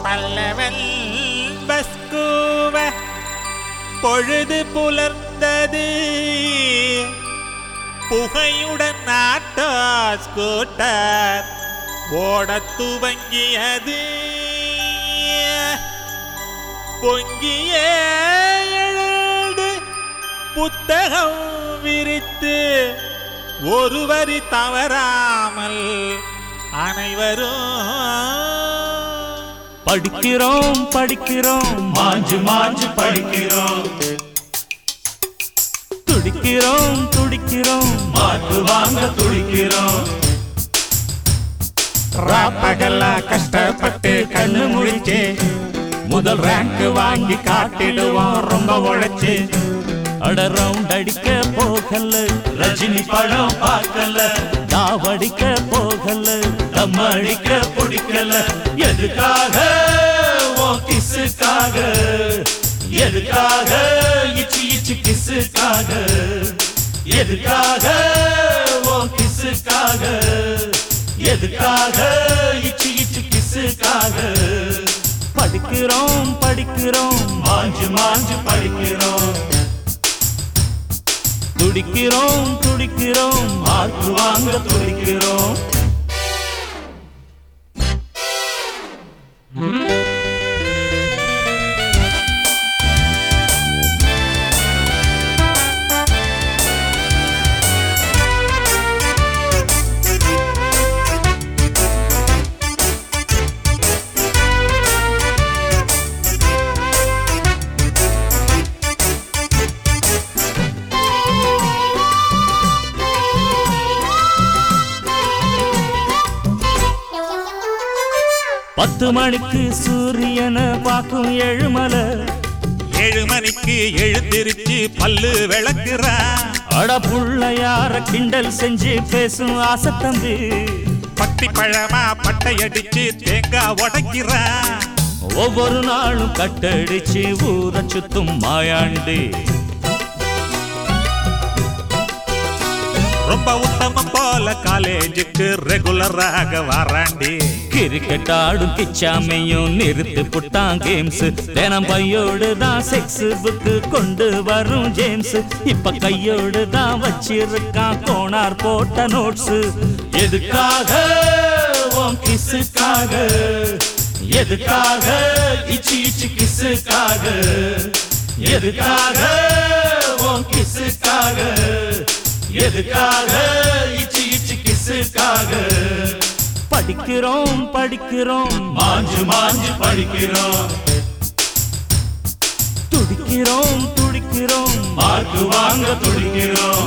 பல்லவன் பஸ்கூவ பொழுது புலர்ந்தது புகையுடன் நாட்டா ஸ்கூட்டர் ஓடத் துவங்கியது பொங்கிய எழுந்து புத்தகம் விரித்து ஒரு வரி தவறாமல் அனைவரும் படிக்கிறோம் படிக்கிறோம் மாஞ்சு மாஞ்சு படிக்கிறோம் துடிக்கிறோம் துடிக்கிறோம் மாற்று வாங்க துடிக்கிறோம் ராப்பகலா கஷ்டப்பட்டு கண்ணு முழிச்சு முதல் ரேங்க் வாங்கி காட்டிடுவோம் ரொம்ப உழைச்சு அட ரவுண்ட் அடிக்க போகல ரஜினி படம் பார்க்கல தாவடிக்க போகல தம் அடிக்க பிடிக்கல எதுக்காக உன் கிஸ்ஸுக்காக எதுக்காக இச்சு இச்சு கிஸ்ஸுக்காக எதுக்காக உன் கிஸ்ஸுக்காக எதுக்காக இச்சு இச்சு கிஸ்ஸுக்காக படிக்கிறோம் படிக்கிறோம் மாஞ்சு மாஞ்சு படிக்கிறோம் துடிக்கிறோம் துடிக்கிறோம் மார்க்கு வாங்க துடிக்கிறோம் பத்து மணிக்கு சூரியனை பார்க்கும் ஏழுமலை ஏழு மணிக்கு எழுந்திருச்சு பல்லு விளக்குறா அட புள்ளையார கிண்டல் செஞ்சு பேசும் ஆசை தம்பி பட்டி பழமா பட்டையடிச்சு தேங்காய் உடைக்கிறா ஒவ்வொரு நாளும் கட்டடிச்சு ஊரை சுத்தும் மாயாண்டி ரொம்ப உத்தமம் போல காலேஜுக்கு ரெகுலராக வராண்டி கிரிக்கெட் ஆடும் கிச்சாமையும் நிறுத்து புட்டான் கேம்ஸ் தினம் பையோடு தான் செக்ஸ் புக்கு கொண்டு வரும் ஜேம்ஸ் இப்ப கையோடு தான் வச்சிருக்கான் கோனார் போட்ட நோட்ஸ் எதுக்காக உன் கிஸ்ஸுக்காக எதுக்காக இச்சு இச்சு கிஸ்ஸுக்காக எதுக்காக உன் கிஸ்ஸுக்காக எதுக்காக இச்சு இச்சு கிஸ்ஸுக்காக படிக்கிறோம் படிக்கிறோம் மாஞ்சு மாஞ்சு படிக்கிறோம் துடிக்கிறோம் துடிக்கிறோம் மார்க்கு வாங்க துடிக்கிறோம்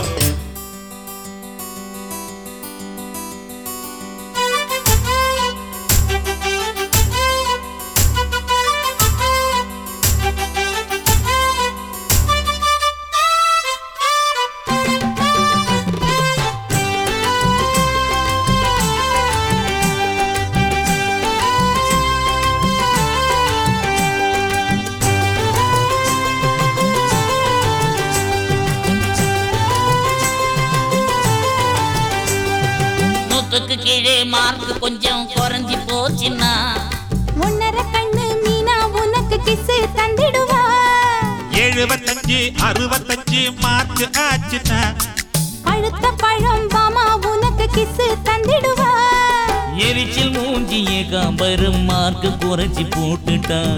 நூத்துக்கு கீழே மார்க் கொஞ்சம் குறைஞ்சி போச்சுன்னா ஒன்னரை கண்ணு மீனா உனக்கு கிசு தந்திடுவா எழுபத்தஞ்சு அறுபத்தஞ்சு மார்க் ஆச்சுன்னா பழுத்த பழம் பாமா உனக்கு கிசு தந்திடுவா எரிச்சல் மூஞ்சிய காம்பரும் மார்க்கு குறைச்சி போட்டுட்டான்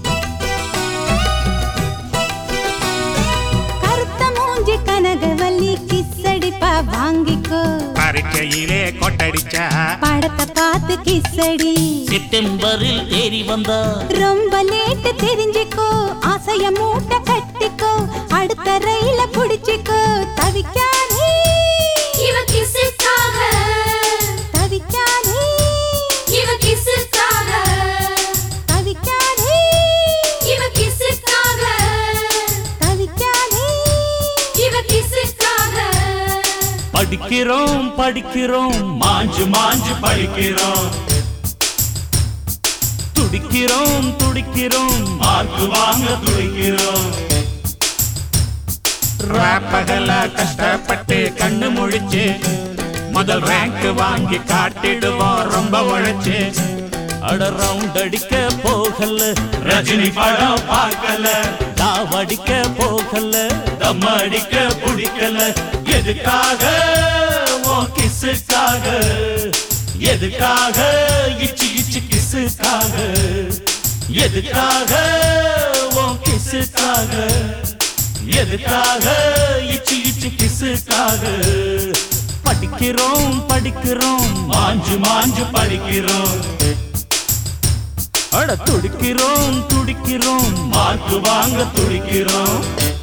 கருத்த மூஞ்சி கனகவல்லி கிஸ் அடிப்பா வாங்கிக்கோ பரீட்சையிலே கொட்டடிச்சா படத்தை பார்த்து கிஸ் அடி செப்டம்பரில் தேறி வந்தா ரொம்ப லேட்டு தெரிஞ்சுக்கோ ஆசைய மூட்டை கட்டிக்கோ அடுத்த ரயில புடிச்சுக்கோ தவிக்காதே இவ கிசுக்காக தவிக்காதே இவ கிசுக்காக தவிக்காதே இவ கிசுக்காக தவிக்காதே இவ கிசுக்காக படிக்கிறோம் படிக்கிறோம் மாஞ்சு மாஞ்சு படிக்கிறோம் துடிக்கிறோம் துடிக்கிறோம் மார்க்கு வாங்க துடிக்கிறோம் ராப்பகலா கஷ்டப்பட்டு கண்ணு முழிச்சு முதல் ரேங்க் வாங்கி காட்டிடுவோம் ரொம்ப உழைச்சு அட ரவுண்ட் அடிக்க போகல ரஜினி படம் பார்க்கல தாவடிக்க போகல தம் அடிக்க பிடிக்கல எதுக்காக உன் கிசுக்காக எதுக்காக இச்சு இச்சு கிசுக்காக எதுக்காக உன் கிசுக்காக எதுக்காக இச்சு இச்சு கிசுக்காக படிக்கிறோம் படிக்கிறோம் மாஞ்சு மாஞ்சு படிக்கிறோம் அட துடிக்கிறோம் துடிக்கிறோம் மார்க்கு வாங்க துடிக்கிறோம்